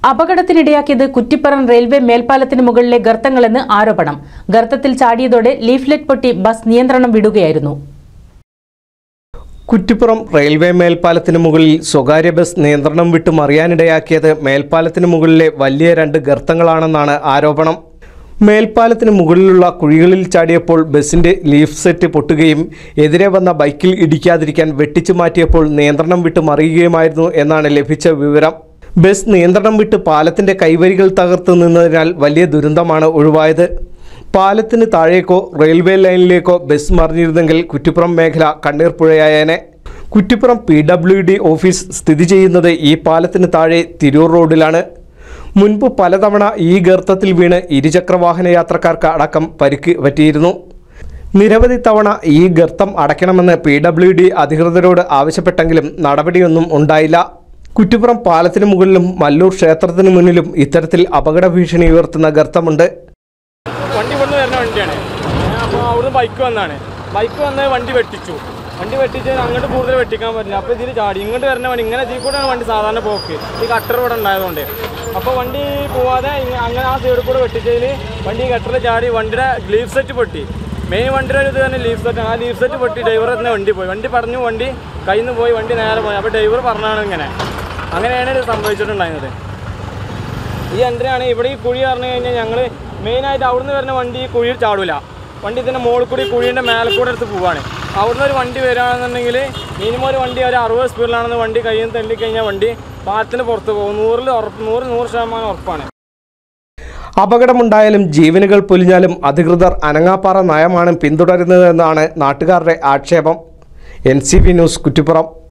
അപകടത്തിനിടയാക്കിയത് Kuttippuram railway മേൽപ്പാലത്തിന് മുകളിലെ ഗർത്തങ്ങളെന്ന് ആരോപണം ഗർത്തത്തിൽ ചാടിയതോടെ leaflet പൊട്ടി ബസ് നിയന്ത്രണം വിടുകയായിരുന്നു കുറ്റിപ്പുറം റെയിൽവേ മേൽപ്പാലത്തിന് മുകളിൽ സ്വകാര്യ ബസ് നിയന്ത്രണം വിട്ട് മറിയാനിടയാക്കിയത് മേൽപ്പാലത്തിന് മുകളിലെ വലിയ രണ്ട് ഗർത്തങ്ങളാണെന്നാണ് ആരോപണം മേൽപ്പാലത്തിന് മുകളിലുള്ള കുഴികളിൽ ചാടിയപ്പോൾ ബസിന്റെ ലീഫ് സെറ്റ് പൊട്ടുകയും എതിരെ വന്ന ബൈക്കിൽ ഇടിക്കാതിരിക്കാൻ വെട്ടിച്ചു മാറ്റിയപ്പോൾ നിയന്ത്രണം വിട്ട് മറിയുകയുമായിരുന്നു എന്നാണ് ലഭിച്ച വിവരം ബസ് നിയന്ത്രണം വിട്ട് പാലത്തിന്റെ കൈവരികൾ തകർത്ത് നിന്നതിനാൽ വലിയ ദുരന്തമാണ് ഒഴിവായത് പാലത്തിന് താഴേക്കോ റെയിൽവേ ലൈനിലേക്കോ ബസ് മറിഞ്ഞിരുന്നെങ്കിൽ കുറ്റിപ്പുറം മേഖല കണ്ണീർ പുഴയായേനെ Kuttippuram P W D office സ്ഥിതി ചെയ്യുന്നത് ഈ പാലത്തിന് താഴെ തിരൂർ റോഡിലാണ് മുൻപ് പലതവണ ഈ ഗർത്തത്തിൽ വീണ് ഇരുചക്രവാഹന യാത്രക്കാർക്ക് അടക്കം പരിക്ക് പറ്റിയിരുന്നു നിരവധി തവണ ഈ ഗർത്തം അടയ്ക്കണമെന്ന് പി ഡബ്ല്യു ഡി അധികൃതരോട് ആവശ്യപ്പെട്ടെങ്കിലും നടപടിയൊന്നും ഉണ്ടായില്ല കുറ്റിപ്പുറം പാലത്തിന് മുകളിലും മല്ലൂർ ക്ഷേത്രത്തിന് മുന്നിലും ഇത്തരത്തിൽ അപകട ഭീഷണി ഉയർത്തുന്ന ഗർത്തമുണ്ട് വണ്ടി ഇവിടുന്ന് വരുന്ന വണ്ടിയാണ് അപ്പോൾ അവിടുന്ന് ബൈക്ക് വന്നാണ് ബൈക്ക് വന്ന് വണ്ടി വെട്ടിച്ചു വണ്ടി വെട്ടിച്ച് അങ്ങോട്ട് കൂടുതൽ വെട്ടിക്കാൻ പറ്റില്ല അപ്പോൾ ഇതിൽ ചാടി ഇങ്ങോട്ട് വരുന്ന വണ്ടി ഇങ്ങനെ ഇതിൽ കൂടെയാണ് വണ്ടി സാധാരണ പോക്ക് ഈ കട്ടർ ഇവിടെ ഉണ്ടായതുകൊണ്ട് അപ്പോൾ വണ്ടി പോവാതെ ഇങ്ങ- അങ്ങനെ ആ സൈഡിൽ കൂടെ വെട്ടിച്ചതിൽ വണ്ടി കട്ടറിൽ ചാടി വണ്ടിയുടെ ലീഫ് സെറ്റ് പൊട്ടി മെയിൻ വണ്ടിയുടെ ഒരു ഇത് തന്നെ ലീഫ് സെറ്റ് ആ ലീഫ് സെറ്റ് പൊട്ടി ഡ്രൈവർ തന്നെ വണ്ടി പോയി വണ്ടി പറഞ്ഞു വണ്ടി കയ്യിൽ നിന്ന് പോയി വണ്ടി നേരെ പോയി അപ്പോൾ ഡ്രൈവർ പറഞ്ഞാണ് ഇങ്ങനെ അങ്ങനെയാണ് ഇത് സംഭവിച്ചിട്ടുണ്ടായിരുന്നത് ഈ എൻട്രിയാണ് ഇവിടെ ഈ കുഴി പറഞ്ഞു കഴിഞ്ഞാൽ ഞങ്ങൾ മെയിനായിട്ട് അവിടുന്ന് വരുന്ന വണ്ടി ഈ കുഴിയിൽ ചാടൂല വണ്ടി ഇതിൻ്റെ മുകളിൽ കൂടി കുഴീൻ്റെ മേലെ കൂടെ എടുത്ത് പോവാണ് അവിടുന്ന് ഒരു വണ്ടി വരികയാണെന്നുണ്ടെങ്കിൽ മിനിമം ഒരു വണ്ടി ഒരു അറുപത് സ്പീഡിലാണെന്ന് വണ്ടി കയ്യിൽ നിന്ന് തള്ളിക്കഴിഞ്ഞാൽ വണ്ടി പാലത്തിന് പുറത്ത് പോകും നൂറിൽ ഉറപ്പ് നൂറ് നൂറ് ശതമാനം ഉറപ്പാണ് അപകടമുണ്ടായാലും ജീവനുകൾ പൊലിഞ്ഞാലും അധികൃതർ അനങ്ങാപ്പാറ നയമാണ് പിന്തുടരുന്നതെന്നാണ് നാട്ടുകാരുടെ ആക്ഷേപം എൻ സി ന്യൂസ് കുറ്റിപ്പുറം